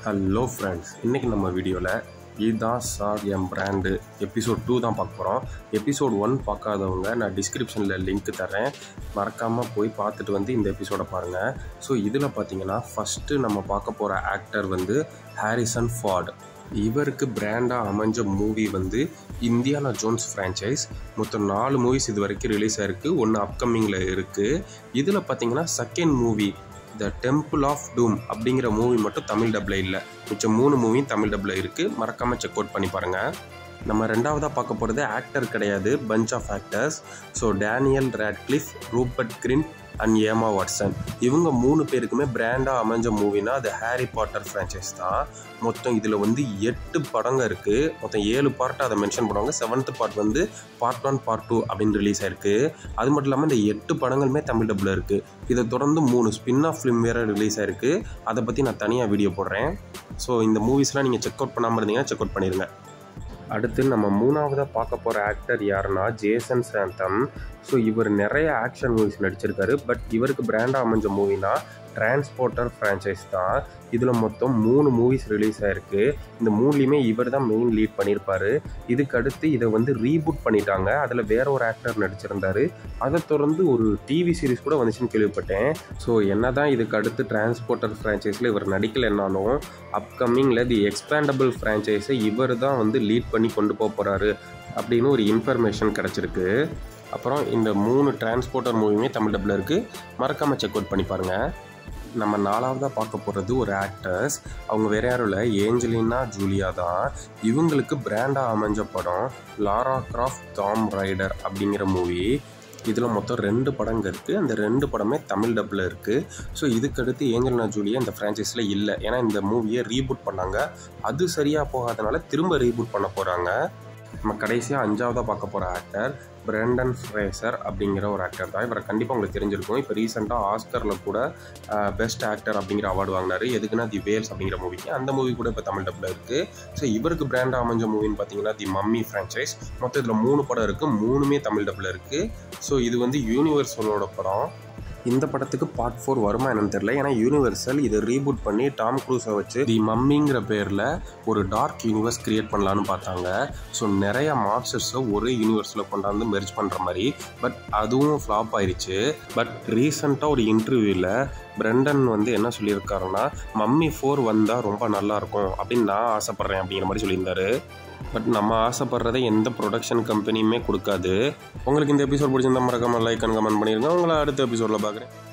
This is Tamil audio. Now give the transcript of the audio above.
ஹலோ ஃப்ரெண்ட்ஸ் இன்றைக்கி நம்ம வீடியோவில் இதுதான் சார் என் பிராண்டு எபிசோட் டூ தான் பார்க்க போகிறோம் எபிசோட் ஒன் பார்க்காதவங்க நான் டிஸ்கிரிப்ஷனில் லிங்க் தரேன் மறக்காமல் போய் பார்த்துட்டு வந்து இந்த எபிசோடை பாருங்கள் ஸோ இதில் பார்த்தீங்கன்னா ஃபஸ்ட்டு நம்ம பார்க்க போகிற ஆக்டர் வந்து ஹாரிசன் ஃபார்ட் இவருக்கு பிராண்டாக அமைஞ்ச மூவி வந்து இந்தியானா ஜோன்ஸ் ஃப்ரான்ச்சைஸ் மொத்தம் நாலு மூவிஸ் இது வரைக்கும் ரிலீஸ் ஆயிருக்கு ஒன்று அப்கமிங்கில் இருக்குது இதில் பார்த்தீங்கன்னா second movie the temple of doom அப்படிங்கிற மூவி மட்டும் தமிழ் டப்பில் இல்லை மிச்சம் மூணு மூவியும் தமிழ் டப்பில் இருக்குது மறக்காமல் செக் அவுட் பண்ணி பாருங்கள் நம்ம ரெண்டாவதாக பார்க்க போகிறது ஆக்டர் கிடையாது bunch of actors so Daniel Radcliffe Rupert Grint and Emma Watson இவங்க மூணு பேருக்குமே பிராண்டாக அமைஞ்ச மூவினா அது ஹாரி பாட்டர் ஃப்ரான்ச்சைஸ் தான் மொத்தம் இதில் வந்து எட்டு படங்க இருக்குது மொத்தம் ஏழு பார்ட்டை அதை மென்ஷன் பண்ணுவாங்க செவன்த் பார்ட் வந்து பார்ட் ஒன் பார்ட் டூ அப்படின்னு ரிலீஸ் ஆயிருக்கு அது மட்டும் இல்லாமல் இந்த எட்டு படங்களுமே தமிழ் டப்பில் இருக்குது இதை தொடர்ந்து மூணு ஸ்பின் ஆஃப் ஃபிலிம் வேறு ரிலீஸ் ஆயிருக்கு அதை பற்றி நான் தனியாக வீடியோ போடுறேன் ஸோ இந்த மூவிஸ்லாம் நீங்கள் செக் அவுட் பண்ணாமல் இருந்தீங்கன்னா செக் அவுட் பண்ணிடுங்க அடுத்து நம்ம மூணாவதாக பார்க்க போகிற ஆக்டர் யாருன்னா ஜேசன் சாந்தம் ஸோ இவர் நிறைய ஆக்ஷன் மூவிஸ் நடிச்சிருக்காரு பட் இவருக்கு பிராண்டாக அமைஞ்ச மூவினா டிரான்ஸ்போர்ட்டர் ஃப்ரான்ச்சைஸ் தான் இதில் மொத்தம் மூணு மூவிஸ் ரிலீஸ் ஆயிருக்கு இந்த மூணுலேயுமே இவர் தான் மெயின் லீட் பண்ணியிருப்பார் இதுக்கு அடுத்து இதை வந்து ரீபூட் பண்ணிட்டாங்க அதில் வேற ஒரு ஆக்டர் நடிச்சிருந்தாரு அதை தொடர்ந்து ஒரு டிவி சீரிஸ் கூட வந்துச்சுன்னு கேள்விப்பட்டேன் ஸோ என்ன தான் இதுக்கு அடுத்து டிரான்ஸ்போர்ட்டர் ஃப்ரான்ச்சைஸில் இவர் நடிக்கலைன்னாலும் அப்கமிங்கில் தி எக்ஸ்பேண்டபிள் ஃப்ரான்ச்சைஸை இவர் தான் வந்து லீட் பண்ணி கொண்டு போக போகிறாரு அப்படின்னு ஒரு இன்ஃபர்மேஷன் கிடச்சிருக்கு அப்புறம் இந்த மூணு டிரான்ஸ்போர்ட்டர் மூவியுமே தமிழ் டப்பில் இருக்குது மறக்காமல் செக் அவுட் பண்ணி பாருங்கள் நம்ம நாலாவதாக பார்க்க போகிறது ஒரு ஆக்டர்ஸ் அவங்க வேற யாரும் இல்லை ஏஞ்சலினா ஜூலியா தான் இவங்களுக்கு பிராண்டாக அமைஞ்ச படம் லாரா கிராஃப்ட் டாம் ரைடர் அப்படிங்கிற மூவி இதில் மொத்தம் ரெண்டு படங்க இருக்குது அந்த ரெண்டு படமே தமிழ் டப்பில் இருக்குது ஸோ இதுக்கடுத்து ஏஞ்சலினா ஜூலியா இந்த ஃப்ரான்ச்சைஸில் இல்லை ஏன்னா இந்த மூவியை ரீபூட் பண்ணாங்க அது சரியாக போகாதனால திரும்ப ரீபூட் பண்ண போகிறாங்க நம்ம கடைசியாக அஞ்சாவதாக பார்க்க போகிற ஆக்டர் பிரெண்டன் ஃப்ரேசர் அப்படிங்கிற ஒரு ஆக்டர் தான் இவரை கண்டிப்பாக உங்களுக்கு தெரிஞ்சிருக்கும் இப்போ ரீசெண்டாக ஆஸ்கரில் கூட பெஸ்ட் ஆக்டர் அப்படிங்கிற அவார்டு வாங்கினார் எதுக்குன்னா தி வேல்ஸ் அப்படிங்கிற மூவிக்கு அந்த மூவி கூட இப்போ தமிழ் டப்பில் இருக்குது ஸோ இவருக்கு பிராண்டாக அமைஞ்ச மூவின்னு பார்த்தீங்கன்னா தி மம்மி ஃப்ரான்ச்சைஸ் மொத்தம் இதில் மூணு படம் இருக்குது மூணுமே தமிழ் டப்பில் இருக்குது ஸோ இது வந்து யூனிவர்சலோட படம் இந்த படத்துக்கு பார்ட் ஃபோர் வருமா என்னன்னு தெரியல ஏன்னா யூனிவர்சல் இதை ரீபூட் பண்ணி டாம் க்ரூஸை வச்சு தி மம்மிங்கிற பேரில் ஒரு டார்க் யூனிவர்ஸ் கிரியேட் பண்ணலான்னு பார்த்தாங்க ஸோ நிறைய மாஸ்டர்ஸை ஒரே யூனிவர்ஸில் கொண்டாந்து மெர்ஜ் பண்ணுற மாதிரி பட் அதுவும் ஃப்ளாப் ஆயிடுச்சு பட் ரீசண்டாக ஒரு இன்டர்வியூவில் பிரெண்டன் வந்து என்ன சொல்லியிருக்காருன்னா மம்மி ஃபோர் வந்தால் ரொம்ப நல்லாயிருக்கும் அப்படின்னு நான் ஆசைப்பட்றேன் அப்படிங்கிற மாதிரி சொல்லியிருந்தாரு பட் நம்ம ஆசைப்படுறதை எந்த ப்ரொடக்ஷன் கம்பெனியுமே கொடுக்காது உங்களுக்கு இந்த எபிசோட் பிடிச்சிருந்தா மறக்காம லைக் அண்ட் கமெண்ட் பண்ணிருங்க உங்களை அடுத்த எபிசோடில் பார்க்குறேன்